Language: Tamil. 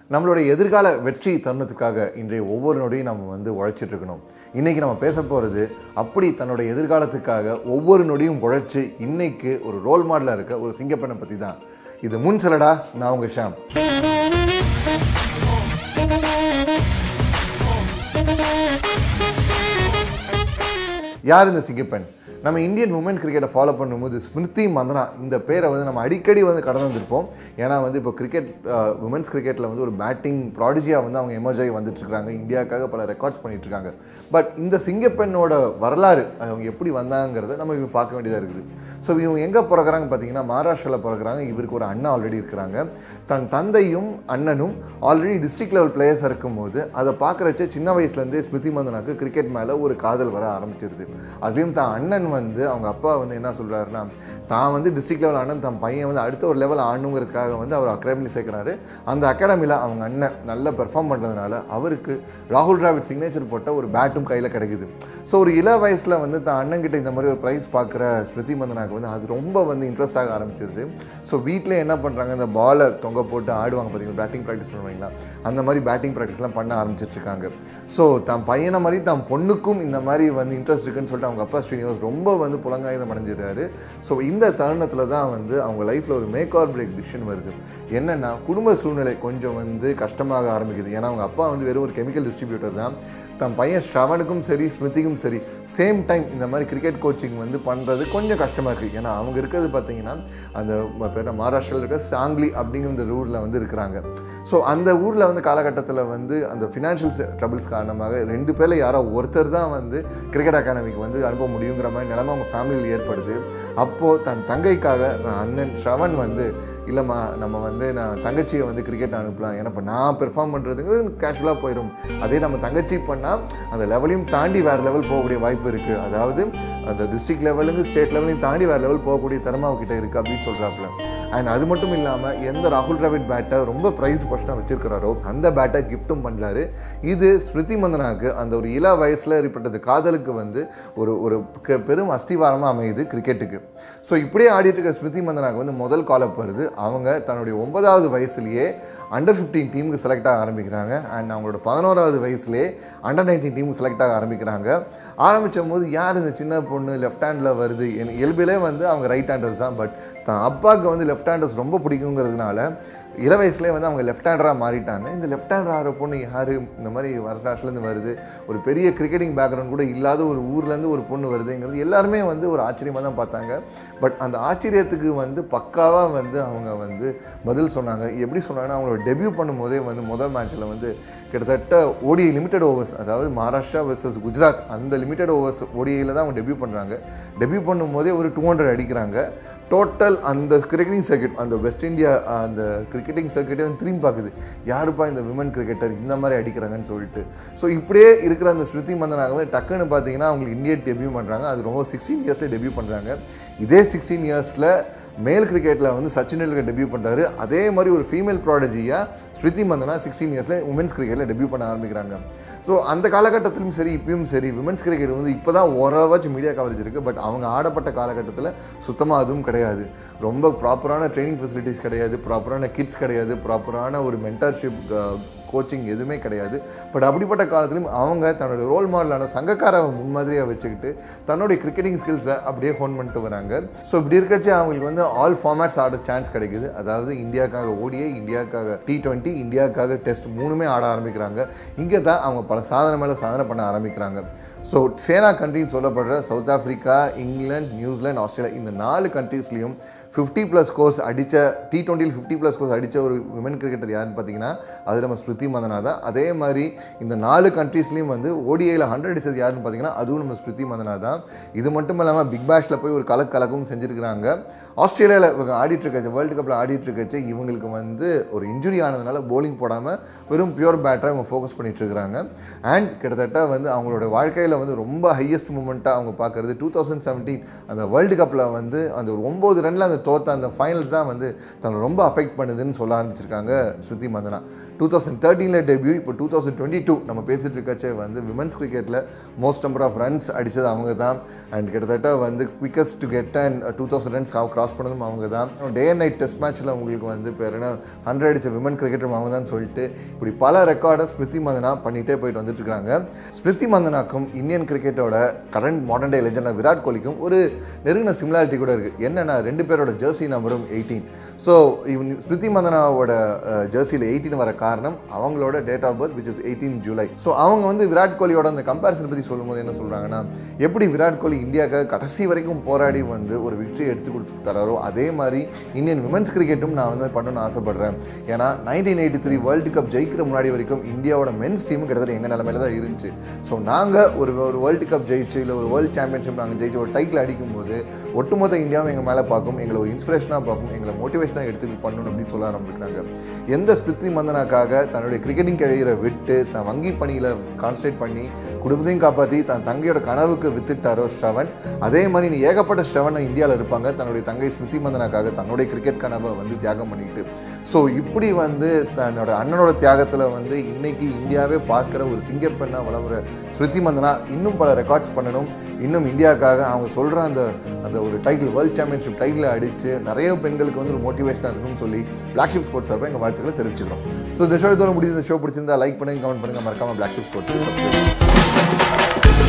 நம்மளுடைய எதிர்கால வெற்றி தருணத்துக்காக இன்றைய ஒவ்வொரு நொடியும் நம்ம வந்து உழைச்சிட்டு இருக்கணும் இன்னைக்கு நம்ம பேச போகிறது அப்படி தன்னுடைய எதிர்காலத்துக்காக ஒவ்வொரு நொடியும் உழைச்சி இன்னைக்கு ஒரு ரோல் மாடலாக இருக்க ஒரு சிங்கப்பெண்ணை பற்றி தான் இது முன் செல்லடா நான் உங்கள் ஷாம் யார் இந்த சிங்கப்பெண் நம்ம இந்தியன் உமன் கிரிக்கெட்டை ஃபாலோ பண்ணும்போது ஸ்மிருதி மந்தனா இந்த பேரை வந்து நம்ம அடிக்கடி வந்து கடந்து வந்திருப்போம் ஏன்னா வந்து இப்போ கிரிக்கெட் உமன்ஸ் கிரிக்கெட்டில் வந்து ஒரு பேட்டிங் ப்ராடிஜியாக வந்து அவங்க எமர்ஜ் ஆகி வந்துட்டு இருக்காங்க இந்தியாவுக்காக பல ரெக்கார்ட்ஸ் பண்ணிட்டு இருக்காங்க பட் இந்த சிங்கப்பெண்ணோட வரலாறு அது அவங்க எப்படி வந்தாங்கிறத நம்ம இவங்க பார்க்க வேண்டியதாக இருக்குது ஸோ இவங்க எங்கே பிறகுறாங்க பார்த்தீங்கன்னா மகாராஷ்டிராவில் பிறகுறாங்க இவருக்கு ஒரு அண்ணா ஆல்ரெடி இருக்கிறாங்க தன் தந்தையும் அண்ணனும் ஆல்ரெடி டிஸ்ட்ரிக்ட் லெவல் பிளேயர்ஸ் இருக்கும்போது அதை பார்க்குறச்ச சின்ன வயசுலேருந்தே ஸ்மிருதி மந்தனாக்கு கிரிக்கெட் மேலே ஒரு காதல் வர ஆரம்பிச்சிருது அதுலேயும் தான் அண்ணன் வந்து அவங்க அப்பா வந்து என்ன சொல்கிறாருன்னா தான் வந்து டிஸ்ட்ரிக்ட் லெவல் அண்ணன் தன் பையன் வந்து அடுத்த ஒரு லெவல் ஆடணுங்கிறதுக்காக வந்து அவர் அகாடமியில் சேர்க்குறாரு அந்த அகாடமியில் அவங்க அண்ணன் நல்லா பெர்ஃபார்ம் பண்ணுறதுனால அவருக்கு ராகுல் டிராவிட் சிக்னேச்சர் போட்ட ஒரு பேட்டும் கையில் கிடைக்குது ஸோ ஒரு இள வயசில் வந்து தான் அண்ணன்கிட்ட இந்த மாதிரி ஒரு ப்ரைஸ் பார்க்குற ஸ்மிருதி மந்தனாக்கு வந்து அது ரொம்ப வந்து இன்ட்ரெஸ்ட் ஆக ஆரம்பிச்சிருது ஸோ வீட்டில் என்ன பண்ணுறாங்க இந்த பாலை தொங்க போட்டு ஆடுவாங்க பார்த்தீங்களா பேட்டிங் ப்ராக்டிஸ் பண்ணுவாங்களா அந்த மாதிரி பேட்டிங் ப்ராக்டிஸ்லாம் பண்ண ஆரம்பிச்சிட்டு இருக்காங்க ஸோ தான் பையனை மாதிரி தான் பொண்ணுக்கும் இந்த மாதிரி வந்து இன்ட்ரெஸ்ட் இருக்குன்னு சொல்லிட்டு அவங்க அப்பா ஸ்ரீனிவாஸ் ரொம்ப வந்து புலங்காயுதம் அடைஞ்சிருக்காரு ஸோ இந்த தருணத்தில் தான் வந்து அவங்க லைஃப்பில் ஒரு மேக் ஆர் பிரேக் டிசிஷன் வருது என்னென்னா குடும்ப சூழ்நிலை கொஞ்சம் வந்து கஷ்டமாக ஆரம்பிக்குது ஏன்னா அவங்க அப்பா வந்து வெறும் ஒரு கெமிக்கல் டிஸ்ட்ரிபியூட்டர் தான் தன் பையன் ஷ்ரவனுக்கும் சரி ஸ்மிருதிக்கும் சரி சேம் டைம் இந்த மாதிரி கிரிக்கெட் கோச்சிங் வந்து பண்ணுறது கொஞ்சம் கஷ்டமாக இருக்குது ஏன்னா அவங்க இருக்கிறது பார்த்தீங்கன்னா அந்த ம- பேர் மகாராஷ்டிராவில் இருக்க சாங்லி அப்படிங்கிற இந்த ஊரில் வந்து இருக்கிறாங்க ஸோ அந்த ஊரில் வந்து காலகட்டத்தில் வந்து அந்த ஃபினான்ஷியல் ட்ரபிள்ஸ் காரணமாக ரெண்டு பேரில் யாரோ ஒருத்தர் தான் வந்து கிரிக்கெட் அகாடமிக்கு வந்து அனுப்ப முடியுங்கிற மாதிரி நிலைமை அவங்க ஃபேமிலியில் ஏற்படுது அப்போது தன் தங்கைக்காக தன் அண்ணன் ஷ்ரவன் வந்து இல்லைம்மா நம்ம வந்து நான் தங்கச்சியை வந்து கிரிக்கெட் அனுப்பலாம் ஏன்னா இப்போ நான் பெர்ஃபார்ம் பண்ணுறதுக்கு கேஷுவலாக போயிடும் அதே நம்ம தங்கச்சி பண்ணால் அந்த லெவலையும் தாண்டி வேறு லெவல் போகக்கூடிய வாய்ப்பு இருக்குது அதாவது அந்த டிஸ்ட்ரிக்ட் லெவலுங்க ஸ்டேட் லெவலையும் தாண்டி வேறு லெவல் போகக்கூடிய திறமை அவகிட்ட இருக்குது அப்படின்னு சொல்கிறாப்புல அண்ட் அது மட்டும் இல்லாமல் எந்த ராகுல் டிராவிட் பேட்டை ரொம்ப ப்ரைஸ் பர்சனாக வச்சிருக்கிறாரோ அந்த பேட்டை கிஃப்ட்டும் பண்ணுறாரு இது ஸ்மிருதி மந்தனாக்கு அந்த ஒரு இள வயசில் ஏற்பட்டது காதலுக்கு வந்து ஒரு ஒரு க- பெரும் அஸ்திவாரமாக அமையுது கிரிக்கெட்டுக்கு ஸோ இப்படியே ஆடிட்டு இருக்க ஸ்மிருதி மந்தனாக்கு வந்து முதல் காலப் வருது அவங்க தன்னுடைய ஒன்பதாவது வயசுலேயே அண்டர் ஃபிஃப்டீன் டீமுக்கு செலக்ட் ஆக ஆரம்பிக்கிறாங்க அண்ட் அவங்களோட பதினோராவது வயசுலேயே அண்டர் நைன்டீன் டீமுக்கு செலக்ட் ஆக ஆரம்பிக்கிறாங்க ஆரம்பிச்சும் போது யார் இந்த சின்ன பொண்ணு லெஃப்ட் ஹேண்டில் வருது என் இயல்பிலே வந்து அவங்க ரைட் ஹேண்டர்ஸ் தான் பட் தான் அப்பாவுக்கு வந்து லெஃப்ட் ஹேண்டர்ஸ் ரொம்ப பிடிக்குங்கிறதுனால இள வயசுலேயே வந்து அவங்க லெஃப்ட் ஹேண்டராக மாறிட்டாங்க இந்த லெஃப்ட் ஹேண்டர் ஆகிற பொண்ணு யார் இந்த மாதிரி மகாராஷ்டிராலேருந்து வருது ஒரு பெரிய கிரிக்கெட்டிங் பேக்ரவுண்ட் கூட இல்லாத ஒரு ஊர்லேருந்து ஒரு பொண்ணு வருதுங்கிறது எல்லாருமே வந்து ஒரு ஆச்சரியமாக தான் பார்த்தாங்க பட் அந்த ஆச்சரியத்துக்கு வந்து பக்காவாக வந்து அவங்க வந்து பதில் சொன்னாங்க எப்படி சொன்னாங்கன்னா அவங்களோட டெபியூ பண்ணும்போதே வந்து முதல் மேட்ச்சில் வந்து கிட்டத்தட்ட ஓடிஐ லிமிடெட் ஓவர்ஸ் அதாவது மகாராஷ்டிரா வெர்சஸ் குஜராத் அந்த லிமிடெட் ஓவர்ஸ் ஓடிஐயில் தான் அவங்க டெபியூ பண்ணுறாங்க டெபியூ பண்ணும்போதே ஒரு டூ ஹண்ட்ரட் அடிக்கிறாங்க டோட்டல் அந்த கிரிக்கெட்டிங் சர்க்கிட் அந்த வெஸ்ட் இந்தியா அந்த கிரிக்கெட்டிங் சர்க்கிட்டே வந்து திரும்பி பார்க்குது யாருப்பா இந்த விமன் கிரிக்கெட்டர் இந்த மாதிரி அடிக்கிறாங்கன்னு சொல்லிட்டு ஸோ இப்படியே இருக்கிற அந்த ஸ்மிருதி மந்தனாக வந்து டக்குன்னு பார்த்தீங்கன்னா அவங்களுக்கு இந்தியா டெபியூ பண்ணுறாங்க அது ரொம்ப சிக்ஸ்டீன் இயர்ஸில் டெபியூ பண்ணுறாங்க இதே சிக்ஸ்டீன் இயர்ஸில் மேல் கிரிக்கெட்டில் வந்து சச்சின் டெண்டுல்கர் டெபியூ பண்ணுறாரு அதே மாதிரி ஒரு ஃபீமேல் ப்ராடஜியாக ஸ்மிருதி மந்தனா சிக்ஸ்டீன் இயர்ஸில் உமன்ஸ் கிரிக்கெட்டில் டெபியூ பண்ண ஆரம்பிக்கிறாங்க ஸோ அந்த காலகட்டத்திலும் சரி இப்பயும் சரி விமன்ஸ் கிரிக்கெட் வந்து இப்போ தான் ஓரளவாச்சும் மீடியா கவரேஜ் இருக்குது பட் அவங்க ஆடப்பட்ட காலகட்டத்தில் சுத்தமாக அதுவும் கிடையாது ரொம்ப ப்ராப்பரான ட்ரைனிங் ஃபெசிலிட்டிஸ் கிடையாது ப்ராப்பரான கிட்ஸ் கிடையாது ப்ராப்பரான ஒரு மென்டர்ஷிப் கோச்சிங் எதுவுமே கிடையாது பட் அப்படிப்பட்ட காலத்திலும் அவங்க தன்னோட ரோல் மாடலான சங்கக்காராவை முன்மாதிரியாக வச்சுக்கிட்டு தன்னுடைய கிரிக்கெட்டிங் ஸ்கில்ஸை அப்படியே ஹோன் பண்ணிட்டு வராங்க ஸோ இப்படி இருக்கச்சு அவங்களுக்கு வந்து ஆல் ஃபார்மேட்ஸ் ஆட சான்ஸ் கிடைக்குது அதாவது இந்தியாவுக்காக ஓடிஐ இந்தியாவுக்காக டி டுவெண்ட்டி இந்தியாவுக்காக டெஸ்ட் மூணுமே ஆட ஆரம்பிக்கிறாங்க இங்கே தான் அவங்க பல சாதனை மேலே சாதனை பண்ண ஆரம்பிக்கிறாங்க ஸோ சேனா கண்ட்ரின்னு சொல்லப்படுற சவுத் ஆஃப்ரிக்கா இங்கிலாந்து நியூசிலாந்து ஆஸ்திரேலியா இந்த நாலு கண்ட்ரீஸ்லையும் ஃபிஃப்டி ப்ளஸ் கோர்ஸ் அடித்த டி டுவெண்ட்டியில் ஃபிஃப்டி ப்ளஸ் கோர்ஸ் அடித்த ஒரு விமன் கிரிக்கெட்டர் யாருன்னு பார்த்தீங்கன்னா அது நம்ம ஸ்மிருதி மந்தனா தான் அதே மாதிரி இந்த நாலு கண்ட்ரீஸ்லையும் வந்து ஓடிஐயில் ஹண்ட்ரட் அடிச்சது யாருன்னு பார்த்தீங்கன்னா அதுவும் நம்ம ஸ்மிருதி மந்தனா தான் இது மட்டும் இல்லாமல் பிக் பேஷில் போய் ஒரு கலக்கு கலக்கும் செஞ்சுருக்கிறாங்க ஆஸ்திரேலியாவில் இவங்க ஆடிட்டு இருக்கச்சு வேர்ல்டு கப்பில் ஆடிட்டு இருக்கச்சு இவங்களுக்கு வந்து ஒரு இன்ஜுரி ஆனதுனால போலிங் போடாமல் வெறும் பியூர் பேட்டரை இவங்க ஃபோக்கஸ் பண்ணிட்டு இருக்காங்க அண்ட் கிட்டத்தட்ட வந்து அவங்களோட வாழ்க்கையில் வந்து ரொம்ப ஹையஸ்ட் மூமெண்ட்டாக அவங்க பார்க்குறது டூ தௌசண்ட் செவன்டீன் அந்த வேர்ல்டு கப்பில் வந்து அந்த ஒரு ஒம்பது ரனில் அந்த அந்த தோத்த அந்த ஃபைனல்ஸ் தான் வந்து தன்னை ரொம்ப அஃபெக்ட் பண்ணுதுன்னு சொல்ல ஆரம்பிச்சிருக்காங்க ஸ்ருதி மந்தனா டூ தௌசண்ட் தேர்ட்டீனில் டெபியூ இப்போ டூ தௌசண்ட் டுவெண்ட்டி டூ நம்ம பேசிட்டு இருக்கச்சே வந்து விமன்ஸ் கிரிக்கெட்டில் மோஸ்ட் நம்பர் ஆஃப் ரன்ஸ் அடித்தது அவங்க தான் அண்ட் கிட்டத்தட்ட வந்து quickest to get and two thousand runs cross பண்ணதும் அவங்க தான் டே அண்ட் நைட் டெஸ்ட் மேட்ச்சில் உங்களுக்கு வந்து பேர் என்ன ஹண்ட்ரட் அடிச்ச விமன் கிரிக்கெட்டர் அவங்க தான் சொல்லிட்டு இப்படி பல ரெக்கார்டை ஸ்மிருதி மந்தனா பண்ணிகிட்டே போயிட்டு வந்துட்டு இருக்காங்க ஸ்மிருதி மந்தனாக்கும் இந்தியன் கிரிக்கெட்டோட கரண்ட் மாடர்ன் டே லெஜண்டான விராட் கோலிக்கும் ஒரு நெருங்கின சிமிலாரிட்டி கூட இருக்குது என்னென்னா ரெண்டு பேரோட ஜெர்சி நம்பரும் எயிட்டீன் ஸோ இவன் ஸ்மிருதி மந்தனாவோட ஜெர்சியில் எயிட்டீன் வர காரணம் அவங்களோட date of birth which is eighteen July so அவங்க வந்து விராட் கோலியோட அந்த கம்பேரிசன் பற்றி சொல்லும்போது என்ன சொல்கிறாங்கன்னா எப்படி விராட் கோலி இந்தியாவுக்கு கடைசி வரைக்கும் போராடி வந்து ஒரு விக்டரியை எடுத்து கொடுத்து தராரோ அதே மாதிரி இந்தியன் விமன்ஸ் கிரிக்கெட்டும் நான் வந்து பண்ணணும்னு ஆசைப்படுறேன் ஏன்னா nineteen eighty three world cup ஜெயிக்கிற முன்னாடி வரைக்கும் இந்தியாவோட மென்ஸ் டீம் கிட்டத்தட்ட எங்கள் நிலமையில தான் இருந்துச்சு ஸோ நாங்கள் ஒரு ஒரு வேர்ல்டு கப் ஜெயிச்சு இல்லை ஒரு வேர்ல்டு சாம்பியன்ஷிப் நாங்கள் ஜெயிச்சு ஒரு டைட்டில் அடிக்கும்போது ஒட்டுமொத்த இந்தியாவும் எங்கள் மேலே பார்க்கும் எங்களை ஒரு இன்ஸ்பிரேஷனாக பார்க்கும் எங்களை மோட்டிவேஷனாக எடுத்துகிட்டு பண்ணணும் அப்படின்னு சொல்ல ஆரம்பிக்கிறாங்க எந்த ஸ்மிருதி மந்தனாக்காக தன்னுடைய கிரிக்கெட்டிங் கழியரை விட்டு தன் வங்கி பணியில் கான்சன்ட்ரேட் பண்ணி குடும்பத்தையும் காப்பாற்றி தன் தங்கையோட கனவுக்கு வித்துட்டாரோ ஸ்ரவன் அதே மாதிரி நீ ஏகப்பட்ட ஸ்ரவன் இந்தியாவில் இருப்பாங்க தன்னுடைய தங்கை ஸ்மிருதி மந்தனாக்காக தன்னுடைய கிரிக்கெட் கனவை வந்து தியாகம் பண்ணிட்டு ஸோ இப்படி வந்து தன்னோட அண்ணனோட தியாகத்தில் வந்து இன்னைக்கு இந்தியாவே பார்க்குற ஒரு சிங்கப்பெண்ணாக வளர்கிற ஸ்மிருதி மந்தனா இன்னும் பல ரெக்கார்ட்ஸ் பண்ணணும் இன்னும் இந்தியாவுக்காக அவங்க சொல்கிற அந்த அந்த ஒரு டைட்டில் வேர்ல்ட் சாம்பியன்ஷிப் டைட்டில் அடித்து நிறைய பெண்களுக்கு வந்து ஒரு மோட்டிவேஷனாக இருக்கும்னு சொல்லி பிளாக் ஷிப் ஸ்போர்ட்ஸ் சார்பாக எங்கள் வாழ்த்துக்களை தெரிவிச்சுக்கிறோம் ஸோ இந்த ஷோ இதோட முடிஞ்ச ஷோ பிடிச்சிருந்தா லைக் பண்ணுங்க கமெண்ட் பண்ணுங்க மறக்காம பிளாக் ஷிப் ஸ்போர்ட்ஸ்